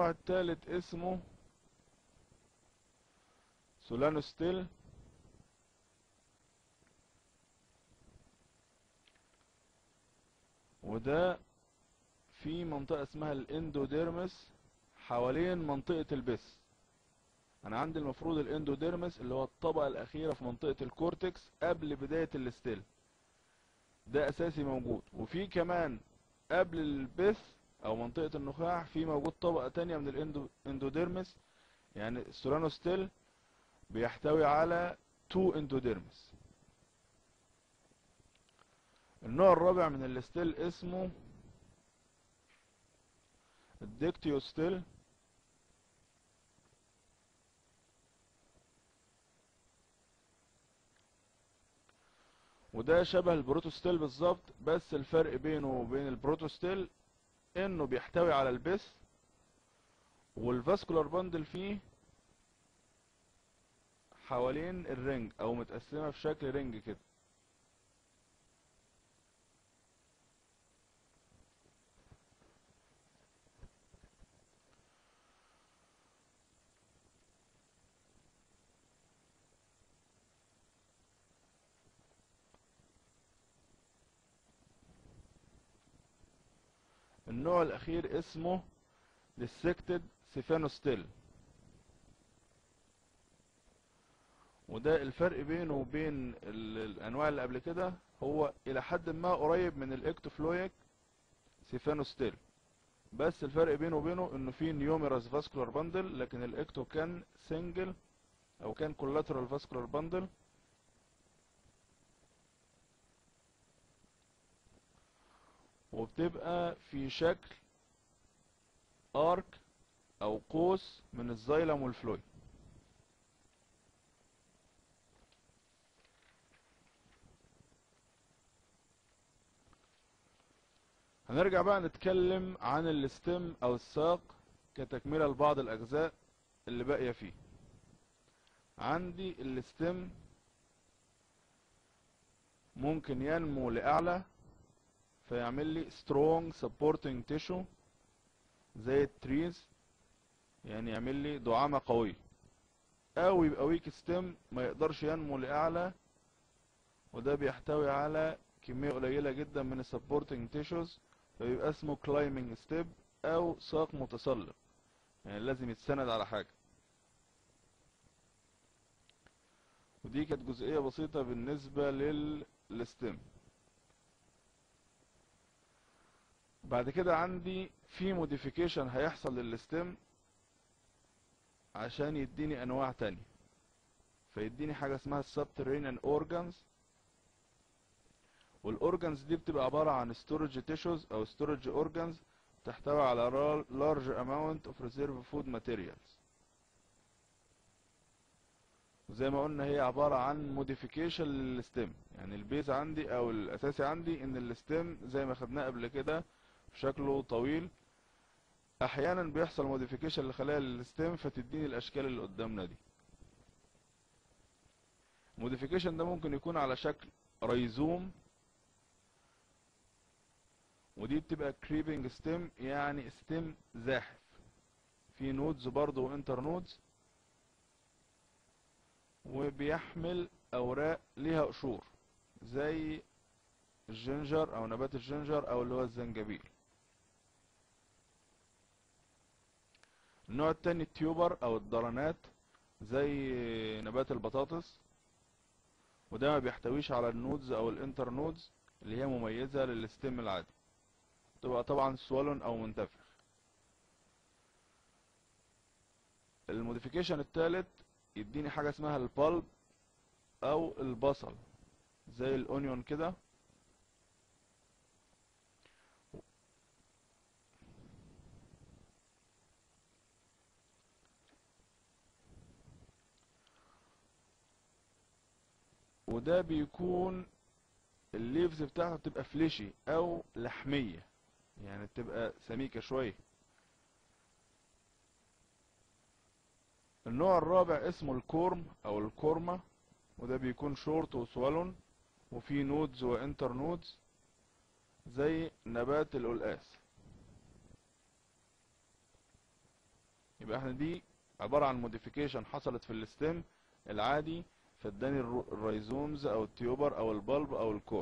النوع الثالث اسمه سولانوستيل وده في منطقة اسمها الاندوديرمس حوالين منطقة البس انا عندي المفروض الاندوديرمس اللي هو الطبقة الاخيرة في منطقة الكورتكس قبل بداية الستيل ده اساسي موجود وفي كمان قبل البث او منطقة النخاع في موجود طبقة تانية من الاندوديرمس يعني السولانوستيل بيحتوي على تو اندوديرمس النوع الرابع من الستيل اسمه الديكتيوستيل وده شبه البروتوستيل بالظبط بس الفرق بينه وبين البروتوستيل انه بيحتوي على البث والفاسكولار باندل فيه حوالين الرنج او متقسمة في شكل رنج كده النوع الاخير اسمه ديسكتد سيفانوستيل وده الفرق بينه وبين الانواع اللي قبل كده هو الى حد ما قريب من الاكتوفلويك سيفانوستيل بس الفرق بينه وبينه انه في نيوميرس فاسكولار باندل لكن الاكتو كان سنجل او كان كولاترال فاسكولار باندل وبتبقى في شكل ارك او قوس من الزايلم والفلويد هنرجع بقى نتكلم عن الاستم او الساق كتكملة لبعض الاجزاء اللي باقية فيه عندي الاستم ممكن ينمو لاعلى فيعمل لي strong supporting tissue زي التريز يعني يعمل لي دعامة قوية او يبقى ويك ستيم ما يقدرش ينمو لاعلى وده بيحتوي على كمية قليلة جدا من السبورتنج تيشوز فيبقى اسمه كلايمنج ستيب او ساق متسلق يعني لازم يتسند على حاجة ودي كانت جزئية بسيطة بالنسبة للستيم بعد كده عندي في موديفيكيشن هيحصل للستيم عشان يديني انواع تانية فيديني حاجة اسمها subterranean organs والاورجانز دي بتبقى عبارة عن storage tissues او storage organs تحتوي على large amount of reserve food materials وزي ما قلنا هي عبارة عن modification للستيم يعني البيز عندي او الاساسي عندي ان الستيم زي ما خدناه قبل كده شكله طويل احيانا بيحصل موديفيكيشن لخلايا الستيم فتديني الاشكال اللي قدامنا دي الموديفيكيشن ده ممكن يكون على شكل ريزوم ودي بتبقى كريبنج ستيم يعني ستيم زاحف في نودز برضه وانتر نودز وبيحمل اوراق ليها قشور زي الجنجر او نبات الجنجر او اللي هو الزنجبيل النوع التاني التيوبر او الدرنات زي نبات البطاطس وده ما بيحتويش على النودز او الانتر نودز اللي هي مميزة للستيم العادي تبقى طبعا سوالون او منتفخ الموديفيكيشن التالت يديني حاجة اسمها البالب او البصل زي الاونيون كده وده بيكون الليفز بتاعته بتبقى فليشي او لحمية يعني بتبقى سميكة شوية النوع الرابع اسمه الكورم او الكورمة وده بيكون شورت وسوالون وفي نودز وانتر نودز زي نبات القلقاس يبقى احنا دي عبارة عن موديفيكيشن حصلت في الستيم العادي فاداني الرو- الرايزومز او التيوبر او البلب او الكور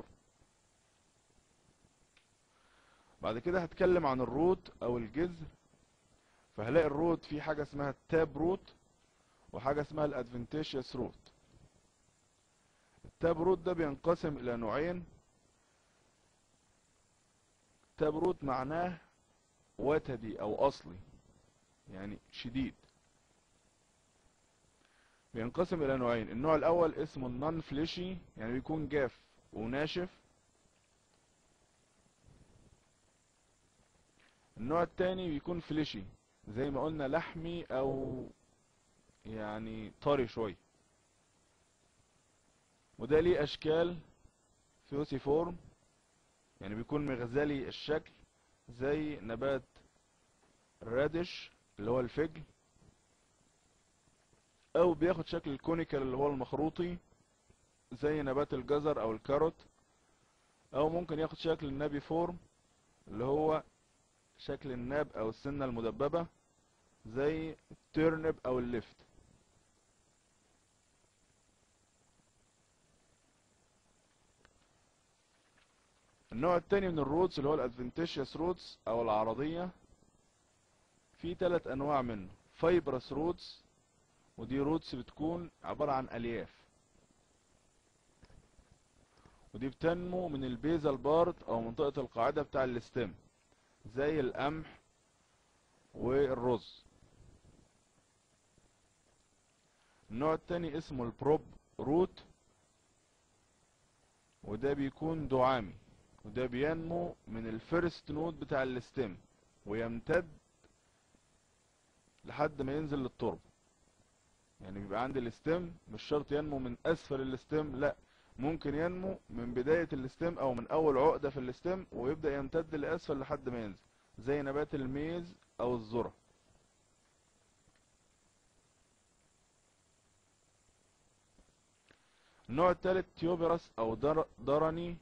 بعد كده هتكلم عن الروت او الجذر فهلاقي الروت في حاجة اسمها التاب روت وحاجة اسمها الادفنتيشيوس روت التاب روت ده بينقسم الى نوعين تاب روت معناه وتدي او اصلي يعني شديد بينقسم الى نوعين النوع الاول اسمه النون فليشي يعني بيكون جاف وناشف النوع التاني بيكون فليشي زي ما قلنا لحمي او يعني طري شوي وده ليه اشكال فيوسيفورم يعني بيكون مغزلي الشكل زي نبات الرادش اللي هو الفجل او بياخد شكل الكونيكال اللي هو المخروطي زي نبات الجزر او الكاروت او ممكن ياخد شكل النبي فورم اللي هو شكل الناب او السنة المدببة زي الترنب او الليفت النوع التاني من الروتس اللي هو الادفنتيشيوس روتس او العرضية في ثلاث انواع منه فايبرس روتس ودي روتس بتكون عبارة عن الياف ودي بتنمو من البيزال بارت او منطقة القاعدة بتاع الستيم زي القمح والرز النوع التاني اسمه البروب روت وده بيكون دعامي وده بينمو من الفيرست نود بتاع الستيم ويمتد لحد ما ينزل للتربة يعني بيبقى عندي الستيم مش شرط ينمو من اسفل الستيم لا ممكن ينمو من بداية الستيم او من اول عقدة في الستيم ويبدأ يمتد لاسفل لحد ما ينزل زي نبات الميز او الذرة النوع الثالث تيوبرس او در درني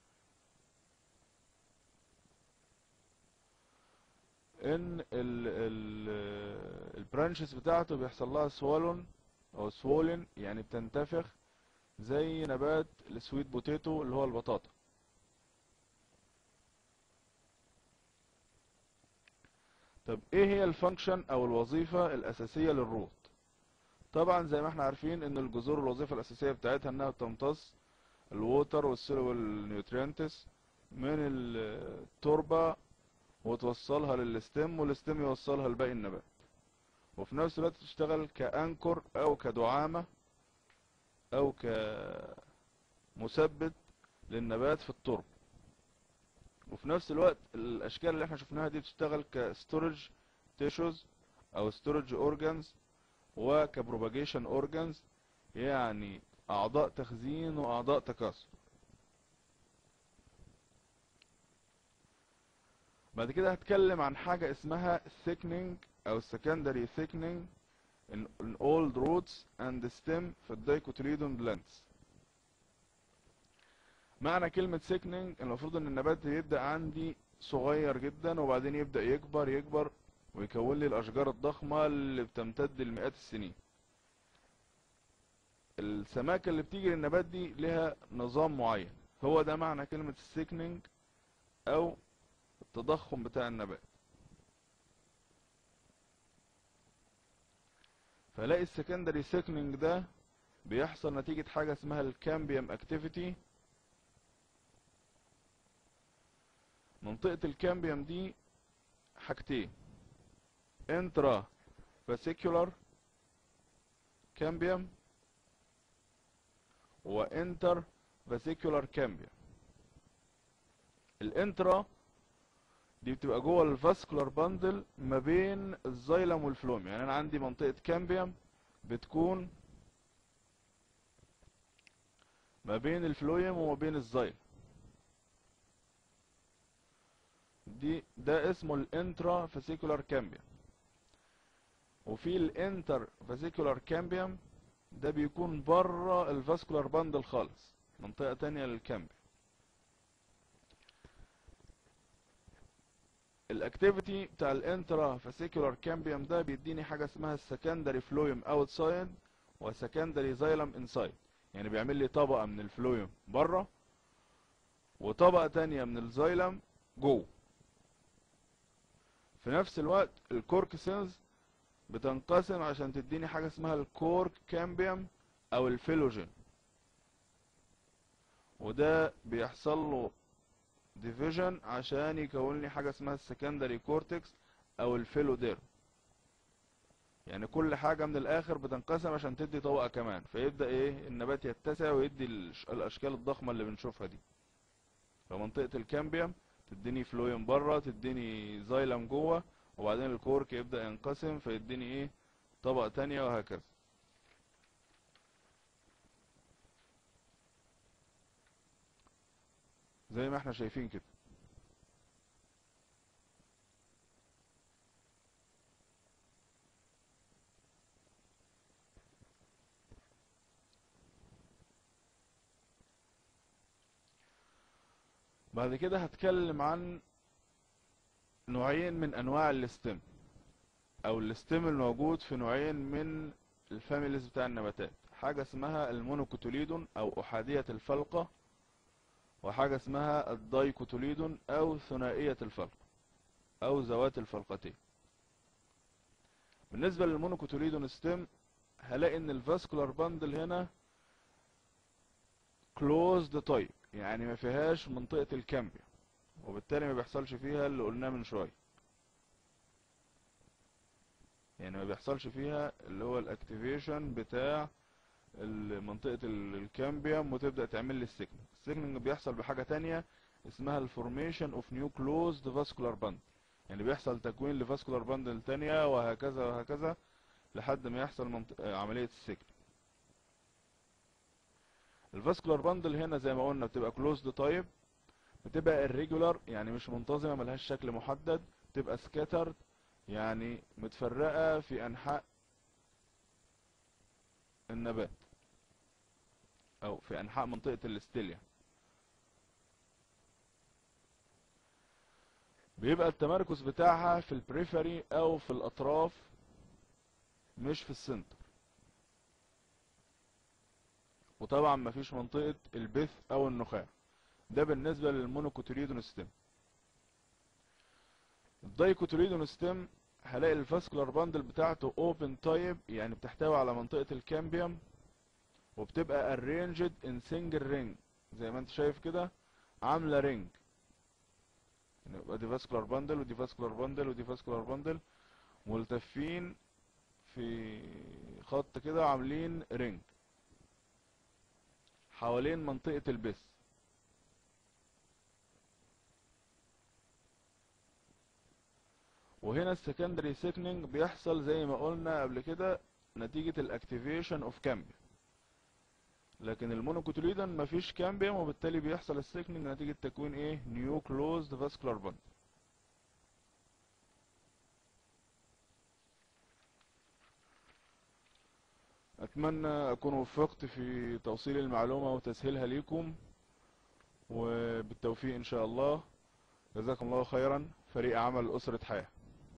ان ال ال البرانشز بتاعته بيحصل لها سوالون او سوولن يعني بتنتفخ زي نبات السويت بوتيتو اللي هو البطاطا طب ايه هي الفانكشن او الوظيفة الاساسية للروت طبعا زي ما احنا عارفين ان الجذور الوظيفة الاساسية بتاعتها انها بتمتص الووتر والنيوترينتس من التربة وتوصلها للستم والستم يوصلها لباقي النبات وفي نفس الوقت تشتغل كأنكر او كدعامة او كمثبت للنبات في التربة وفي نفس الوقت الاشكال اللي احنا شفناها دي بتشتغل كستورج تيشوز او ستورج اورجانز وكبروباجيشن اورجانز يعني اعضاء تخزين واعضاء تكاثر بعد كده هتكلم عن حاجة اسمها thickening او secondary thickening in, in old roots and stem في الدايكوتيليدون plants معنى كلمة thickening المفروض ان النبات يبدأ عندي صغير جدا وبعدين يبدأ يكبر يكبر ويكون لي الاشجار الضخمة اللي بتمتد لمئات السنين السماكة اللي بتيجي للنبات دي لها نظام معين هو ده معنى كلمة thickening او التضخم بتاع النبات فلاقي السكندري سيكنينج ده بيحصل نتيجة حاجة اسمها الكامبيوم اكتيفيتي منطقة الكامبيوم دي حاجتين انترا فاسيكولار كامبيوم وانتر فاسيكولار كامبيوم الانترا دي بتبقى جوه الفاسكولار باندل ما بين الزايلم والفلوم يعني انا عندي منطقة كامبيوم بتكون ما بين الفلويم وما بين الزايلم دي ده اسمه الانترا فاسيكولار كامبيوم وفي الانتر فاسيكولار كامبيوم ده بيكون بره الفاسكولار باندل خالص منطقة تانية للكامبيوم الاكتيفيتي بتاع الانترا فاسيكولار كامبيوم ده بيديني حاجه اسمها السكندري فلويم اوتسايد وسكندري زايلم انسايد يعني بيعمل لي طبقه من الفلويم بره وطبقه تانية من الزايلم جوه في نفس الوقت الكورك سيلز بتنقسم عشان تديني حاجه اسمها الكورك كامبيوم او الفيلوجين وده بيحصل له ديفيجن عشان يكون لي حاجه اسمها السكندري كورتكس او الفيلودير يعني كل حاجه من الاخر بتنقسم عشان تدي طبقه كمان فيبدا ايه النبات يتسع ويدي الش- الاشكال الضخمه اللي بنشوفها دي فمنطقه الكامبيوم تديني فلويم بره تديني زايلم جوه وبعدين الكورك يبدا ينقسم فيديني ايه طبقه تانية وهكذا زي ما احنا شايفين كده بعد كده هتكلم عن نوعين من انواع الاستم او الاستم الموجود في نوعين من الفاميليز بتاع النباتات حاجة اسمها المونوكوتوليدون او احادية الفلقة وحاجة اسمها الدايكوتوليدون او ثنائية الفلقة او ذوات الفلقتين بالنسبة للمونوكوتوليدون ستيم هلاقي ان الفاسكولار باندل هنا closed type يعني ما فيهاش منطقة الكامبيوم وبالتالي ما بيحصلش فيها اللي قلناه من شوية يعني ما بيحصلش فيها اللي هو الاكتيفيشن بتاع ال- منطقة ال- الكامبيوم وتبدأ تعمل لي السيجنال السيجنال بيحصل بحاجة تانية اسمها الفورميشن اوف نيو كلوزد فاسكولار باند يعني بيحصل تكوين لفاسكولار باندل تانية وهكذا وهكذا لحد ما يحصل منط... آه، عملية السيجنال الفاسكولار باندل هنا زي ما قلنا بتبقى كلوزد تايب بتبقى irregular يعني مش منتظمة ملهاش شكل محدد بتبقى scattered يعني متفرقة في أنحاء النبات أو في أنحاء منطقة الاستيليا بيبقى التمركز بتاعها في البريفري أو في الأطراف مش في السنتر وطبعا مفيش منطقة البث أو النخاع ده بالنسبة للمونوكوتريدون ستيم الدايكوتريدون ستيم هلاقي الفاسكولار باندل بتاعته اوبن تايب يعني بتحتوي على منطقة الكامبيوم وبتبقى arranged in single ring زي ما انت شايف كده عاملة رينج يعني يبقى دي فاسكولار باندل ودي فاسكولار باندل ودي فاسكولار باندل ملتفين في خط كده عاملين رينج حوالين منطقة البث وهنا السكندري سيكنينج بيحصل زي ما قلنا قبل كده نتيجة الاكتيفيشن اوف كامبيوم لكن المونوكوتوليدون مفيش كامبيوم وبالتالي بيحصل السيكنينج نتيجة تكوين ايه نيو كلوزد فاسكولار باند اتمنى اكون وفقت في توصيل المعلومة وتسهيلها ليكم وبالتوفيق ان شاء الله جزاكم الله خيرا فريق عمل اسرة حياة